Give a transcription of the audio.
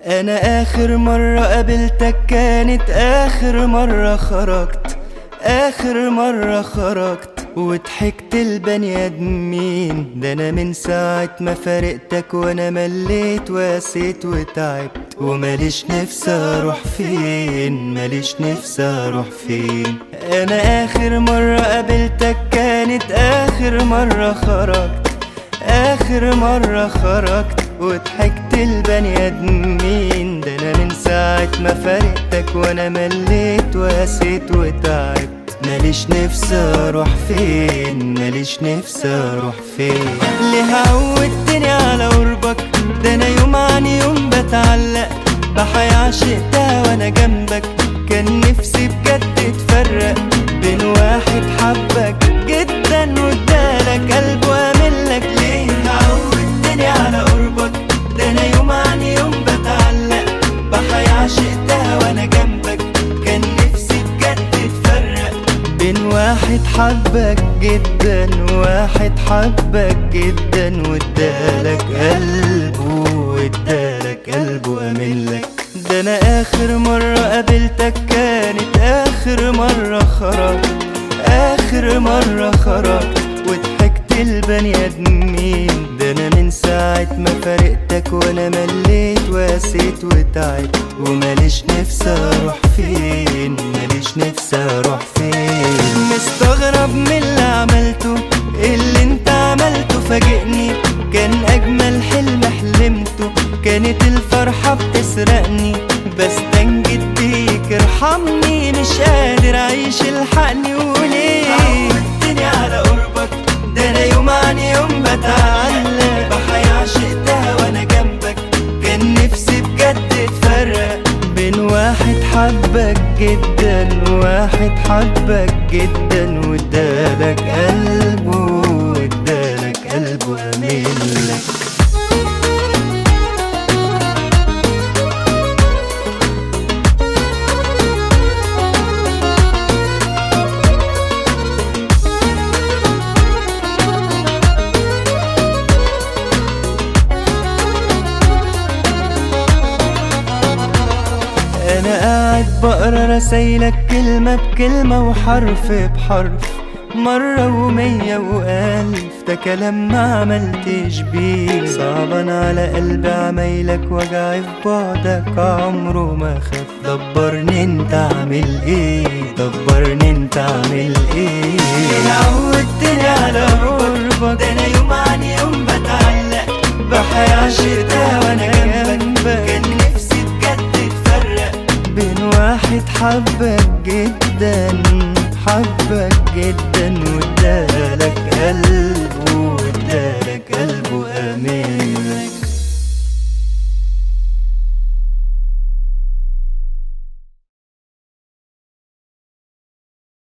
انا اخر مرة قابلتك كانت اخر مرة خرجت اخر مرة خرجت وضحكت البني ادمين ده انا من ساعة ما فارقتك وانا مليت واسيت وتعبت وماليش نفسي اروح فين ماليش نفسي اروح فين انا اخر مرة قابلتك كانت اخر مرة خرجت اخر مرة خرجت وضحكت البني ادمين ده انا من ساعة ما فارقتك وانا مليت واسيت وتعبت ماليش نفسي اروح فين ماليش نفسي اروح فين ليه عودتني على قربك ده انا يوم عن يوم بتعلق بحياة عشقتها وانا جنبك كان نفسي بجد تفرق بين واحد حبك جدا وادالك قلبه واملك ليه عودتني على قربك ده انا يوم عن يوم بتعلق بحياة عشقتها وانا جنبك كان نفسي بجد تفرق بين واحد حبك جدا وواحد حبك جدا وادالك قلبه وادالك قلبه املك ده انا اخر مرة قابلتك كانت اخر مرة خرجت اخر مرة خرجت وضحكت البني ادمين ده انا من ساعة ما فارقتك وانا مليت واسيت وتعبت وماليش نفسي اروح فين ماليش نفسي اروح فين مستغرب من اللي عملته اللي انت عملته فاجئني كان اجمل حلم حلمته كانت الفرحة بتسرقني بستنجد بيك ارحمني مش قادر اعيش الحقني وليه عودتني على قربك ده انا يوم عن يوم بتعلق بحياة عشقتها وانا جنبك كان نفسي بجد تفرق بين واحد حبك جدا وواحد حبك جدا وادالك قلبه وادالك قلبه املك انا قاعد بقرا رسايلك كلمة بكلمة وحرف بحرف مرة ومية وألف ده كلام ما عملتش بيه صعبان على قلبي عمايلك وجعي في بعدك عمره ما خف دبرني انت عامل ايه دبرني انت عامل ايه عودتني على قربك ده انا يوم عن يوم بتعلق بحياة عشقتها وانا جنبك كان نفسي بجد تفرق بين واحد حبك جدا حبك جدا وادالك قلبه وادالك